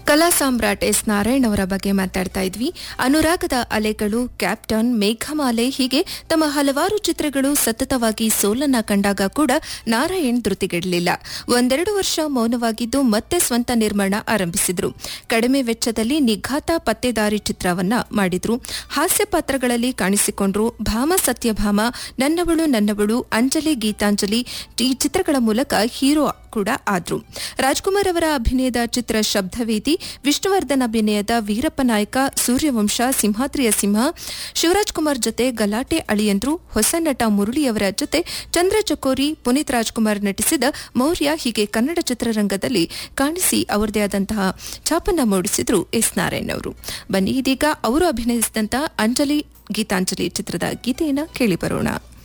ಕಲಾ ಸಾಮ್ರಾಟ್ ಎಸ್ ನಾರಾಯಣ್ ಅವರ ಬಗ್ಗೆ ಮಾತಾಡ್ತಾ ಇದ್ವಿ ಅನುರಾಗದ ಅಲೆಗಳು ಕ್ಯಾಪ್ಟನ್ ಮೇಘಮಾಲೆ ಹೀಗೆ ತಮ್ಮ ಹಲವಾರು ಚಿತ್ರಗಳು ಸತತವಾಗಿ ಸೋಲನ್ನ ಕಂಡಾಗ ಕೂಡ ನಾರಾಯಣ್ ಧೃತಿಗೆಡಲಿಲ್ಲ ಒಂದೆರಡು ವರ್ಷ ಮೌನವಾಗಿದ್ದು ಮತ್ತೆ ಸ್ವಂತ ನಿರ್ಮಾಣ ಆರಂಭಿಸಿದ್ರು ಕಡಿಮೆ ವೆಚ್ಚದಲ್ಲಿ ನಿಘಾತ ಪತ್ತೆದಾರಿ ಚಿತ್ರವನ್ನ ಮಾಡಿದ್ರು ಹಾಸ್ಯ ಪಾತ್ರಗಳಲ್ಲಿ ಕಾಣಿಸಿಕೊಂಡ್ರು ಭಾಮ ಸತ್ಯಭಾಮ ನನ್ನವಳು ನನ್ನವಳು ಅಂಜಲಿ ಗೀತಾಂಜಲಿ ಈ ಚಿತ್ರಗಳ ಮೂಲಕ ಹೀರೋ ಕೂಡ ಆದ್ರು ರಾಜ್ಕುಮಾರ್ ಅವರ ಅಭಿನಯದ ಚಿತ್ರ ಶಬ್ದವೇದಿ ವಿಷ್ಣುವರ್ಧನ್ ಅಭಿನಯದ ವೀರಪ್ಪ ನಾಯಕ ಸೂರ್ಯವಂಶ ಸಿಂಹಾದ್ರಿಯ ಸಿಂಹ ಶಿವರಾಜ್ ಕುಮಾರ್ ಜೊತೆ ಗಲಾಟೆ ಅಳಿಯಂದ್ರು ಹೊಸ ನಟ ಮುರಳಿ ಅವರ ಜೊತೆ ಚಂದ್ರ ಚಕೋರಿ ಪುನೀತ್ ರಾಜ್ಕುಮಾರ್ ನಟಿಸಿದ ಮೌರ್ಯ ಹೀಗೆ ಕನ್ನಡ ಚಿತ್ರರಂಗದಲ್ಲಿ ಕಾಣಿಸಿ ಅವರದೇ ಆದಂತಹ ಛಾಪನ್ನ ಮೂಡಿಸಿದ್ರು ಎಸ್ ನಾರಾಯಣ್ ಅವರು ಬನ್ನಿ ಇದೀಗ ಅವರು ಅಭಿನಯಿಸಿದಂತಹ ಅಂಜಲಿ ಗೀತಾಂಜಲಿ ಚಿತ್ರದ ಗೀತೆಯನ್ನ ಕೇಳಿ ಬರೋಣ